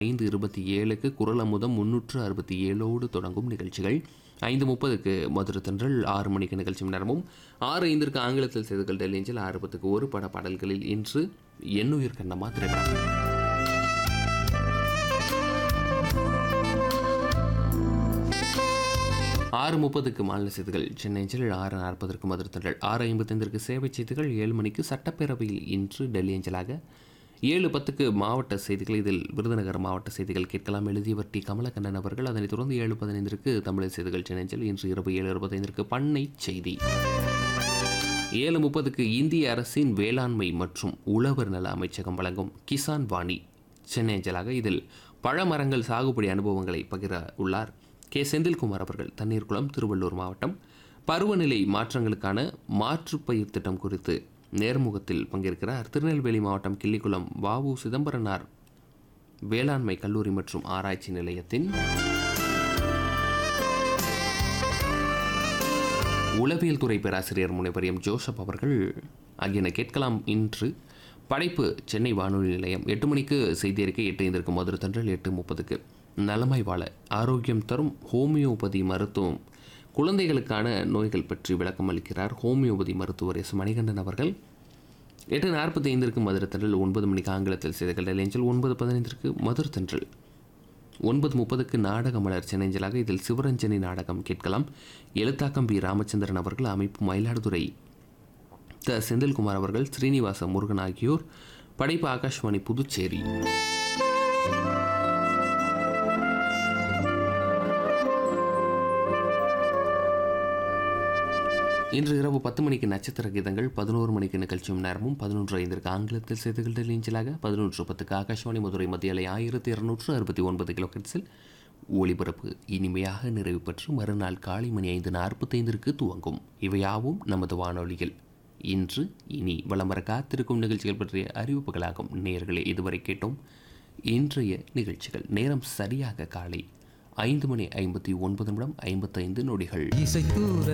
ஐந்து இருபத்தி ஏழுக்கு குரல் அமுதம் முன்னூற்று அறுபத்தி ஏழோடு தொடங்கும் நிகழ்ச்சிகள் ஐந்து முப்பதுக்கு மதுரை தென்றல் ஆறு மணிக்கு நிகழ்ச்சி நேரமும் ஆறு ஐந்திற்கு ஆங்கிலத்தில் செய்திகள் டெல்லி ஏஞ்சல் ஆறு பத்துக்கு ஒரு பட பாடல்களில் இன்று எண்ணுயிர் கண்ணம்மா திரைப்படம் ஆறு முப்பதுக்கு மாநில செய்திகள் சென்னை அஞ்சல் ஆறு நாற்பதற்கு மதுரை தென்றல் ஆறு ஐம்பத்தைந்திற்கு சேவை செய்திகள் ஏழு மணிக்கு சட்டப்பேரவையில் இன்று டெல்லி அஞ்சலாக ஏழு பத்துக்கு மாவட்ட செய்திகள் இதில் விருதுநகர் மாவட்ட செய்திகள் கேட்கலாம் எழுதியவர் டி கமலக்கண்ணன் அவர்கள் அதனைத் தொடர்ந்து ஏழு பதினைந்திற்கு தமிழ் செய்திகள் சென்னை அஞ்சல் இன்று இரவு ஏழு இருபத்தைந்திற்கு பண்ணை செய்தி ஏழு முப்பதுக்கு இந்திய அரசின் வேளாண்மை மற்றும் உழவர் நல அமைச்சகம் வழங்கும் கிசான் வாணி சென்னை அஞ்சலாக இதில் பழமரங்கள் சாகுபடி அனுபவங்களை பகிர உள்ளார் கே செந்தில்குமார் அவர்கள் தண்ணீர்குளம் திருவள்ளூர் மாவட்டம் பருவநிலை மாற்றங்களுக்கான மாற்றுப்பயிர் திட்டம் குறித்து நேர்முகத்தில் பங்கேற்கிறார் திருநெல்வேலி மாவட்டம் கிள்ளிக்குளம் வாவு சிதம்பரனார் வேளாண்மை கல்லூரி மற்றும் ஆராய்ச்சி நிலையத்தின் உளவியல் துறை பேராசிரியர் முனைவர் எம் ஜோசப் அவர்கள் ஆகியன கேட்கலாம் இன்று படைப்பு சென்னை வானொலி நிலையம் எட்டு மணிக்கு செய்தி அறிக்கை எட்டு ஐந்திற்கு மதுரை தன்றல் எட்டு முப்பதுக்கு நலமாய் வாழ ஆரோக்கியம் தரும் ஹோமியோபதி மருத்துவம் குழந்தைகளுக்கான நோய்கள் பற்றி விளக்கம் அளிக்கிறார் ஹோமியோபதி மருத்துவர் எஸ் மணிகண்டன் அவர்கள் எட்டு நாற்பத்தி ஐந்திற்கு மதுரை தென்றல் ஒன்பது மணிக்கு ஆங்கிலத்தில் செய்திகள் டெல்லியஞ்சல் ஒன்பது பதினைந்திற்கு மதுரை தென்றல் ஒன்பது முப்பதுக்கு நாடக மலர் சென்னைஞ்சலாக இதில் சிவரஞ்சனி நாடகம் கேட்கலாம் எழுத்தாக்கம் பி ராமச்சந்திரன் அவர்கள் அமைப்பு மயிலாடுதுறை த செந்தில்குமார் அவர்கள் ஸ்ரீனிவாச முருகன் ஆகியோர் படைப்பு ஆகாஷ்வாணி புதுச்சேரி இன்று இரவு பத்து மணிக்கு நட்சத்திர கீதங்கள் பதினோரு மணிக்கு நிகழ்ச்சியும் நேரமும் பதினொன்று ஐந்திற்கு ஆங்கிலத்தில் செய்திகள் டெல்லியஞ்சலாக பதினொன்று பத்துக்கு ஆகாஷ்வாணி மதுரை மத்திய அலை ஆயிரத்தி இருநூற்று அறுபத்தி ஒன்பது கிலோஹெட்ஸில் ஒளிபரப்பு இனிமையாக நிறைவு பெற்று மறுநாள் காலை மணி ஐந்து நாற்பத்தைந்திற்கு துவங்கும் இவையாவும் நமது வானொலியில் இன்று இனி வலம் வர காத்திருக்கும் நிகழ்ச்சிகள் பற்றிய அறிவிப்புகளாகும் நேயர்களே இதுவரை கேட்டோம் இன்றைய நிகழ்ச்சிகள் நேரம் சரியாக காலை ஐந்து மணி ஐம்பத்தி ஒன்பது நிமிடம் ஐம்பத்தைந்து நொடிகள் இசைத்தூர